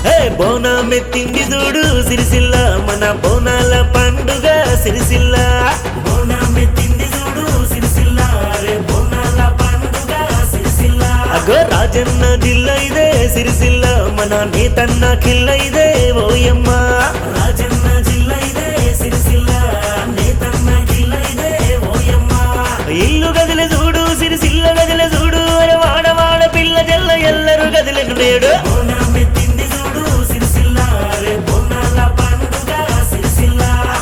హే బోనం ఎత్తింది చూడు సిరిసిల్ల మన బోనాల పండుగ సిరిసిల్ల బోనం ఎత్తింది చూడు సిరిసిల్ల రే బోనాల పండుగ సిరిసిల్ల అగో రాజన్న జిల్లా ఇదే సిరిసిల్ల మన నేతన్న కిల్ల ఇదే ఓయమ్మ రాజన్న జిల్లా ఇదే సిరిసిల్ల నేతన్న జిల్లా ఇదే ఓయమ్మ ఇల్లు గదిలే చూడు సిరిసిల్ల గదిలే చూడు అరే వాడ వాడ పిల్ల జల్ల ఎల్లరు గదిలకు నేడు బోనం ఎత్తింది చూడు సిరిసిల్ల రే బోనాల పండుగ సిరిసిల్ల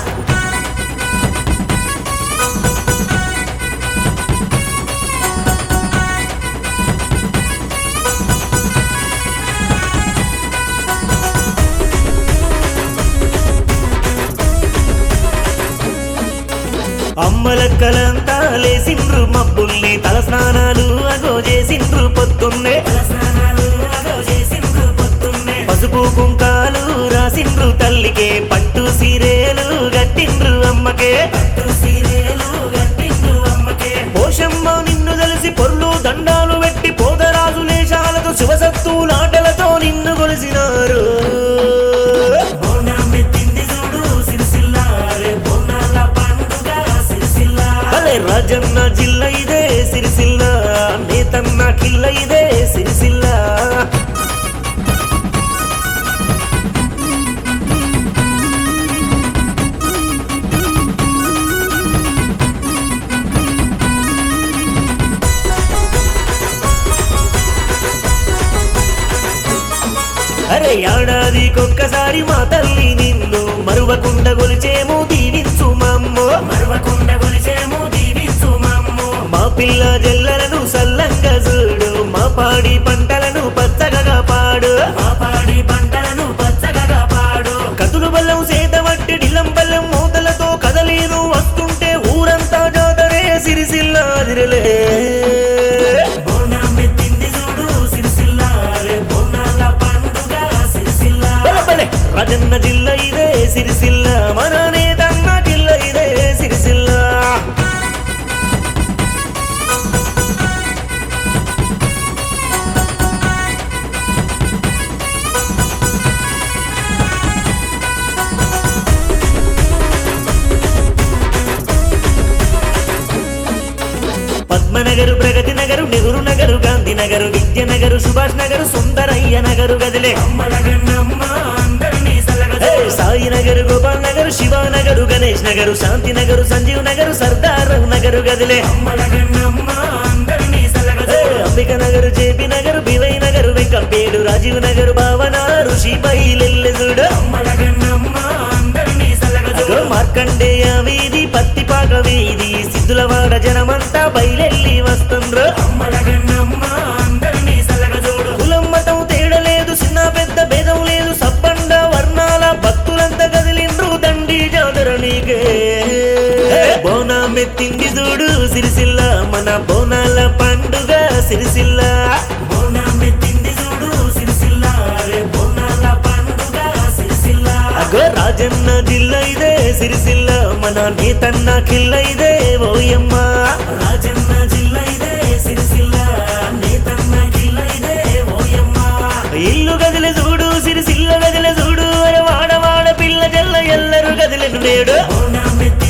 అమ్మలక్కలంతా లేసిండ్రు మబ్బుల్ని తల స్నానాలు అగో చేసిండ్రు పొద్దున్నే స్నానాలు అదో చేసిండ్రు పొద్దున్నే పసుపు కుంకాలు రాసిండ్రు తల్లికే పట్టు సీరేలు గట్టిండ్రు అమ్మకే పట్టు సీరేలు గట్టిండ్రు అమ్మకే పోషమ్మ నిన్ను తెలిసి పొర్లు దండాలు పెట్టి పోదరాజు లేశాలతో శివసత్తులాటలతో నిన్ను కొలిసినారు బోనం ఎత్తింది చూడు సిరిసిల్ల రే బోనాల పండుగ సిరిసిల్ల అరే రాజన్న జిల్లా ఇదే సిరిసిల్ల నేతన్న కిల్ల ఇదే సిరిసిల్ల అరే ఏడాదికొక్కసారి మా తల్లి నిన్ను మరువకుండా గొలిచేము దీవించు మమ్మో మరవకుండ కొలిచేము దీవించు మమ్ము మా పిల్ల జల్లలను సల్లంగా చూడు మా పాడి పంటలను పచ్చగా పాడు మా పాడి పంటలను పచ్చగా పాడు కతులు బల్లం సేత వట్టి డిల్లం బల్లం మూతలతో కదలేదు వస్తుంటే ఊరంతా జాతరే సిరిసిల్ల అదిరలే బోనం ఎత్తింది చూడు సిరిసిల్ల రే బోనాల పండుగ సిరిసిల్ల బలే బలే రాజన్న జిల్లా ఇదే సిరిసిల్ల మన నేతన్న జిల్లా ఇదే సిరిసిల్ల పద్మనగరు ప్రగతి నగరు నెహ్రూ నగరు గాంధీ నగరు విద్యనగరు సుభాష్ నగరు సుందరయ్య నగరు గదిలే అమ్మలగన్నమ్మ అందరినీ సలగ ఏ సాయి నగరు గోపాల్ నగరు శివానగరు గణేష్ నగరు శాంతి నగరు సంజీవ్ నగరు సర్దార్ నగరు గదిలే అమ్మలగన్నమ్మ అందరినీ సలగ ఏ అంబిక నగరు జేపీ నగరు బివై నగరు వెంకంపేడు రాజీవ్ నగరు భావన ఋషి బయలెల్లెదుడు అమ్మలగన్నమ్మ అందరినీ సలగ అగో మార్కండేయ వీధి పత్తిపాక వీధి సిద్ధులవాడ జనమంతా బయలెల్లి వస్తుండ్రు అమ్మలగన్నమ్మ అందరినీ సలగ చూడు కులం మతం తేడలేదు చిన్న పెద్ద భేదం లేదు సబ్బండ వర్ణాల భక్తులంతా కదిలిండ్రు దండి జాతర నీకే బోనం ఎత్తింది చూడు సిరిసిల్ల మన బోనాల పండుగ సిరిసిల్ల బోనం ఎత్తింది చూడు సిరిసిల్ల రే బోనాల పండుగ సిరిసిల్ల అగో రాజన్న జిల్లా ఇదే సిరిసిల్ల మన నేతన్న కిల్ల ఇదే ఓయమ్మ రాజన్న జిల్లా ఇదే సిరిసిల్ల నేతన్న జిల్లా ఇదే ఓయమ్మ ఇల్లు గదిలే చూడు సిరిసిల్ల గదిలే చూడు అరే వాడ వాడ పిల్ల జల్ల ఎల్లరు గదిలకు నేడు బోనం ఎత్తి